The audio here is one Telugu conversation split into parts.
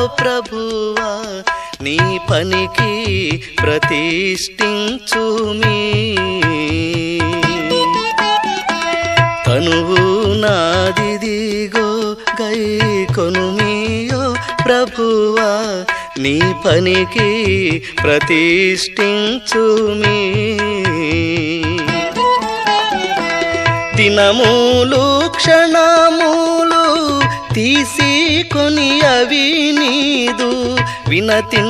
ప్రభువా నీ పనికి ప్రతిష్ఠించుమీ తనువు నాదిదిగో గై కొనుమియో ప్రభువా నీ పనికి ప్రతిష్ఠించుమీ దినములు క్షణములు తీసుకొని అవి నీదు వినతిన్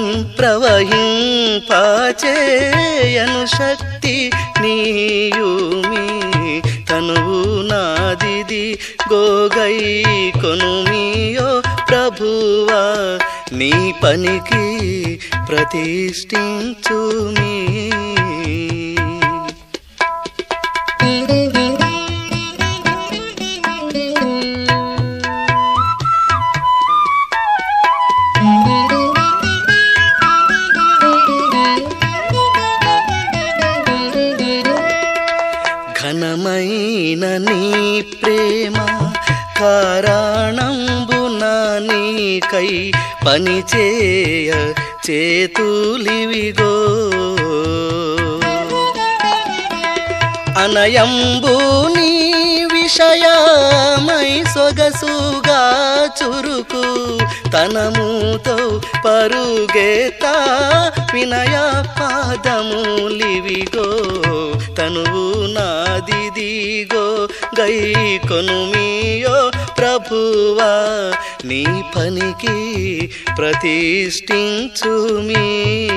ప్రవహింపచేయను శక్తి నీయుమి తనువు నాదిది గోగై కొనుమియో ప్రభువా నీ పనికి ప్రతిష్ఠించుమీ ఘనమైన నీ ప్రేమ కారణంబున నీకై పనిచేయ చేతులివిగో అనయంబు నీ విషయమై సొగసుగా చురుకు తనముతో పరుగేత వినయ పాదములివిగో తనువు నాదిదిగో గై కొనుమియో ప్రభువా నీ పనికి ప్రతిష్ఠించుమీ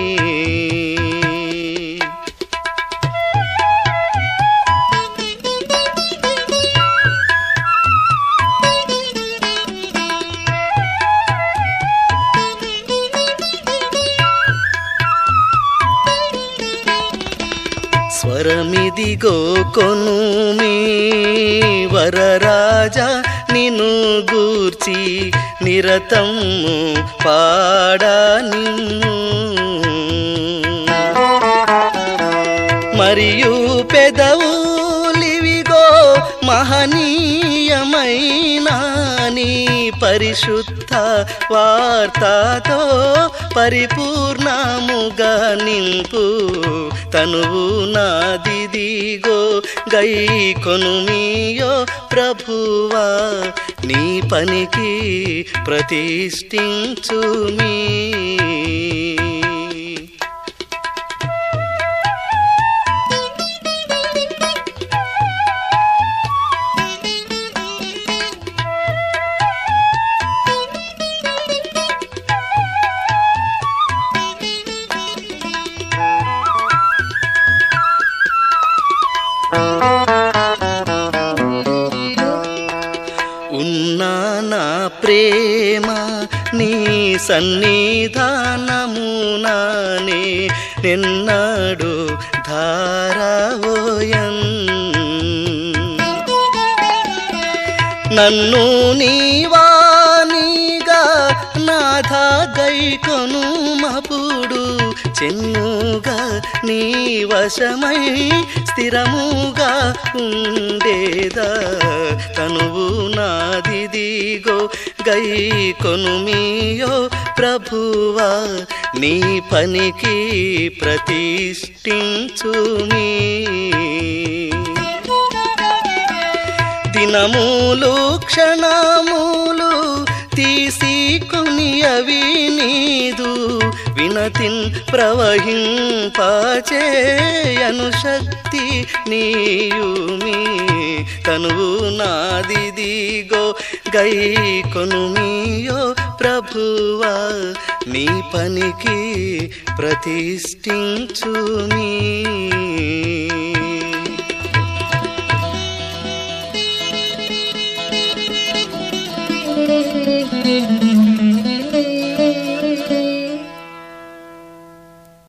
స్వరమిదిగో కొను మీ వరరాజా నిన్ను గూర్చి నిరతము పాడా నిన్ను మరియు పెదవులివిగో మహనీయమైన నీ పరిశుద్ధ వార్తతో పరిపూర్ణముగా నింపు తనువు నాదిదిగో గై కొనుమియో ప్రభువా నీ పనికి ప్రతిష్ఠించుమీ ఉన్నా నా ప్రేమ నీ సన్నిధానమునానే నిన్నాడు ధారావోయన్ నన్ను నీవానిగా నాథ గైకొను మపుడు చెన్నుగా నీ వశమై స్థిరముగా ఉండేదా తనువు నాదిదిగో గై కొనుమియో ప్రభువా నీ పనికి ప్రతిష్ఠించుమీ దినములు క్షణములు తీసుకొని అవి నీదు వినతిన్ ప్రవహింపచేయను శక్తి నీయుమి తనువు నాదిదిగో గై కొనుమియో ప్రభువా నీ పనికి ప్రతిష్ఠించుమీ